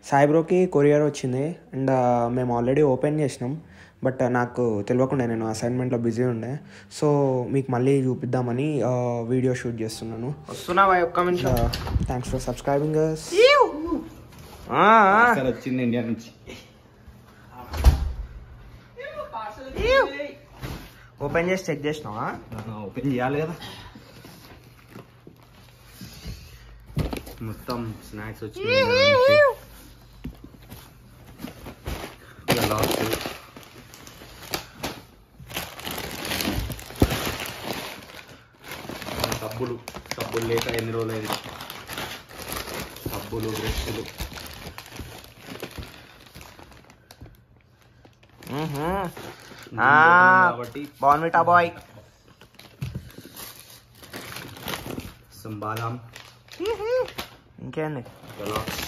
సాయిబ్రోకి courier వచ్చింది and మేము already open చేసినాం బట్ నాకు తెలియకుండా నేను అసైన్మెంట్లో బిజీ ఉండే సో మీకు మళ్ళీ చూపిద్దామని వీడియో షూట్ చేస్తున్నాను వస్తున్నావా ఒక్క నిమిషం థ్యాంక్స్ ఫర్ సబ్స్క్రైబింగ్ సార్ వచ్చింది ఇండియా నుంచి ఓపెన్ చేసి చెక్ చేసినావా ఓపెన్ చేయాలి కదా మొత్తం స్నాక్స్ వచ్చినాయి ఇండియా నుంచి. ఇక లాస్ట్ సబ్బులు సబ్బులు లేక ఎన్ని రోజులు అయింది సబ్బులు బ్రష్లు కాబట్టి బాన్విటా బాయ్ సంబాలాం ఇంకేంది గెలాక్స్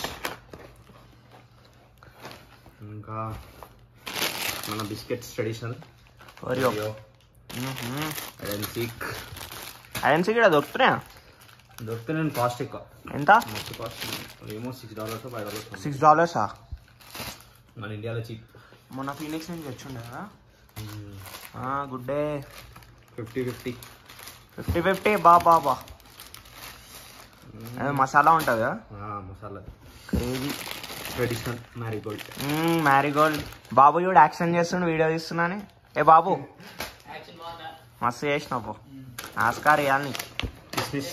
ఇంకా మన బిస్కెట్స్ ట్రెడిషనల్ ఓరియో అండ్ సీక్ ఐఎన్సీ కూడా దొరుకుతున్నాయా దొరికితే నేను కాస్ట్ ఎక్కువ ఎంత మస్తు కాస్ట్ ఏమో six dollars five dollars six డాలర్సా మన ఇండియాలో చీప్ మొన్న ఫీనిక్స్ నుంచి వచ్చిండే కదా good day fifty fifty fifty fifty బా బా బా అదే మసాలా ఉంటుంది కదా masala crazy traditional Marie Gold Marie Gold బాబు చూడు యాక్షన్ చేస్తుండు వీడియో తీస్తున్నాని ఏ బాబు మస్తు చేసినావు పో ఆస్కార్ ఇవ్వాలి నీకు. కిస్మిస్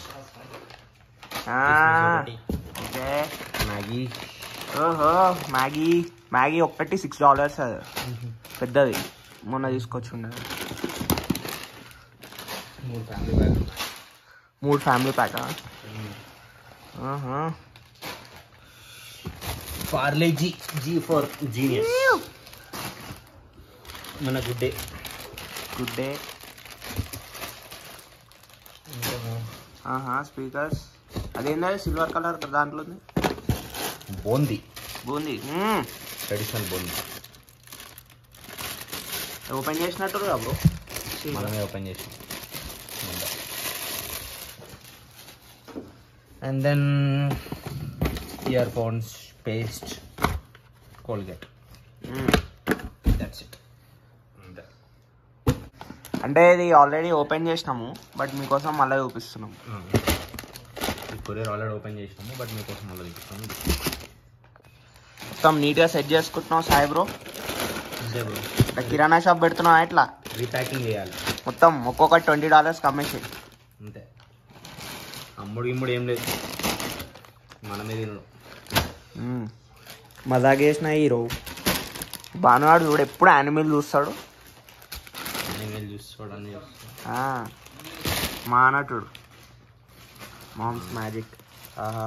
ఆ, ఓకే మ్యాగీ ఓహో మ్యాగీ మ్యాగీ ఒక్కటి సిక్స్ డాలర్స్ అది పెద్దది మొన్న తీసుకొచ్చి ఉండేది మూడు ఫ్యామిలీ బ్యాగ్ మూడు family pack Parle G G for genius మన good day good day speakers అదేందా సిల్వర్ కలర్ దాంట్లో ఉంది బోంది బూంది ట్రెడిషనల్ బోంది ఓపెన్ చేసినట్టు బ్రో మనమే ఓపెన్ చేసాం and then earphones paste Colgate that's it అంటే ఇది ఆల్రెడీ ఓపెన్ చేసినాము బట్ మీకోసం మళ్ళీ చూపిస్తున్నాం కొరియర్ ఆల్రెడీ ఓపెన్ చేసినాము బట్ మీకోసం మళ్ళీ చూపిస్తాము మొత్తం నీట్గా సెట్ చేసుకుంటున్నాం సాయి బ్రో అంతే బ్రో ఇట్లా కిరాణా షాప్ పెడుతున్నాం ఎట్లా రీప్యాకింగ్ చేయాలి మొత్తం ఒక్కొక్కటి ట్వంటీ డాలర్స్ కమ్మేసి అంతే అమ్ముడు ఇమ్ముడు ఏం లేదు మనమే తినడు మజాక్ చేసిన హీరో భానువాడు చూడు ఎప్పుడు యానిమల్ చూస్తాడు నేను వెళ్ళి చూసుకోవడానికి చూస్తాను ఆ, మా నటుడు మామ్స్ మ్యాజిక్ ఆహా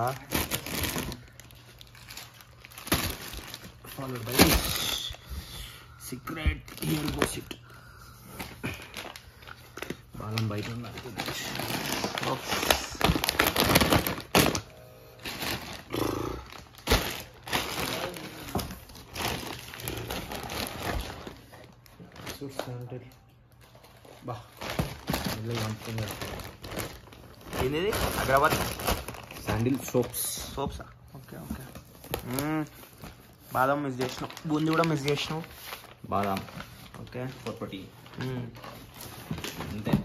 followed by secret here goes it బాలం బయట ఉంది బా ఏంది ఇది? అగరబత్తి శాండిల్ సోప్స్ సోప్సా ఓకే ఓకే బాదం మిస్ చేసినాం బూందీ కూడా మిస్ చేసినాం బాదాం ఓకే పొట్పటి మ్మ్. అంతే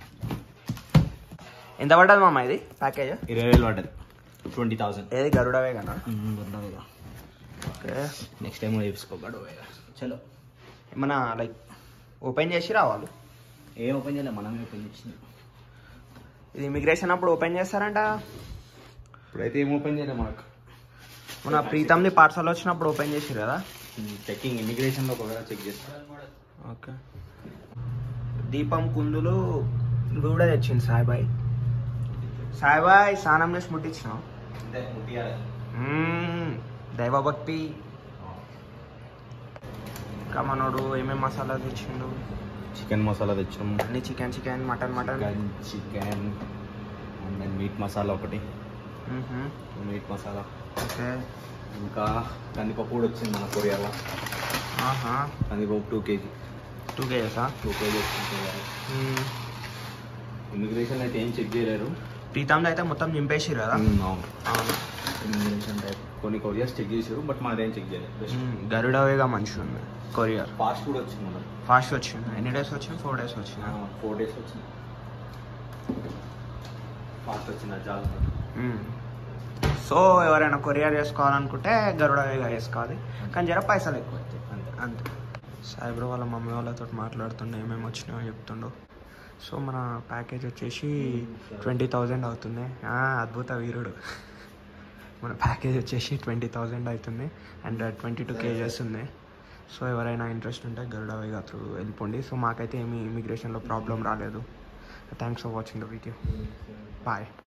ఎంత పడ్డది మామ ఇది ప్యాకేజ్ ఇరవై వేలు పడ్డది ట్వంటీ థౌసండ్ ఏది గరుడవే కదా ఓకే నెక్స్ట్ టైం కూడా వేసుకోబడు చలో ఏమన్నా లైక్ ఓపెన్ చేసి రావాలి ఏ ఓపెన్ చేయలేదు మనమే ఓపెన్ చేసింది ఇది ఇమిగ్రేషన్ అప్పుడు ఓపెన్ చేస్తారంట ఇప్పుడైతే ఏం ఓపెన్ చేయలేదు మనకు మన ప్రీతంది పార్సల్ వచ్చినప్పుడు ఓపెన్ చేసారు కదా చెక్కింగ్ ఇమిగ్రేషన్లో ఒకవేళ చెక్ చేస్తాను ఓకే దీపం కుందులు ఇవి కూడా తెచ్చింది సాయిబాయ్ సాయిబాయ్ స్నానం చేసి ముట్టించినాం అంతే ముట్టియాలి మ్మ్. దైవభక్తి ఇంకా మనోడు ఏమేమి మసాలా తెచ్చిండు చికెన్ మసాలా తెచ్చాము అన్ని chicken chicken mutton mutton chicken chicken and then meat masala ఒకటి మ్మ్హ. మీట్ మసాలా ఓకే ఇంకా కందిపప్పు కూడా వచ్చింది మన కొరియాలో ఆహా కందిపప్పు టూ కేజీ టూ కేజెసా టూ కేజీ వచ్చింది ఇమిగ్రేషన్ అయితే ఏం చెక్ చేయలేరు ప్రీతంలో అయితే మొత్తం నింపేసిరు కదా అవును అవును ఇమిగ్రేషన్ టైప్ కొన్ని కొరియర్స్ చెక్ చేశారు బట్ మాదేం చెక్ చేయలేదు బెస్ట్ గరుడవేగా మంచిగా ఉంది కొరియర్ ఫాస్ట్ కూడా వచ్చింది మనం ఫాస్ట్ వచ్చింది ఎన్ని డేస్ వచ్చింది ఫోర్ డేస్ వచ్చింది ఫోర్ డేస్ వచ్చింది ఫాస్ట్ వచ్చింది అది చాలా సో ఎవరైనా కొరియర్ చేసుకోవాలనుకుంటే గరుడవేగా చేసుకోవాలి కానీ జర పైసలు ఎక్కువ అవుతాయి అంతే అంతే సాయిబ్రో వాళ్ళ మమ్మీ వాళ్ళతో మాట్లాడుతుండే ఏమేమి వచ్చినాయో చెప్తుండో సో మన ప్యాకేజ్ వచ్చేసి ట్వంటీ థౌజండ్ అవుతుంది ఆ, అద్భుత వీరుడు మన ప్యాకేజ్ వచ్చేసి ట్వంటీ థౌజండ్ అవుతుంది అండ్ ట్వంటీ టూ కేజెస్ ఉంది సో ఎవరైనా ఇంట్రెస్ట్ ఉంటే గరుడ వేగా త్రూ వెళ్ళిపోండి సో మాకైతే ఏమీ ఇమిగ్రేషన్లో ప్రాబ్లం రాలేదు thanks for watching the video bye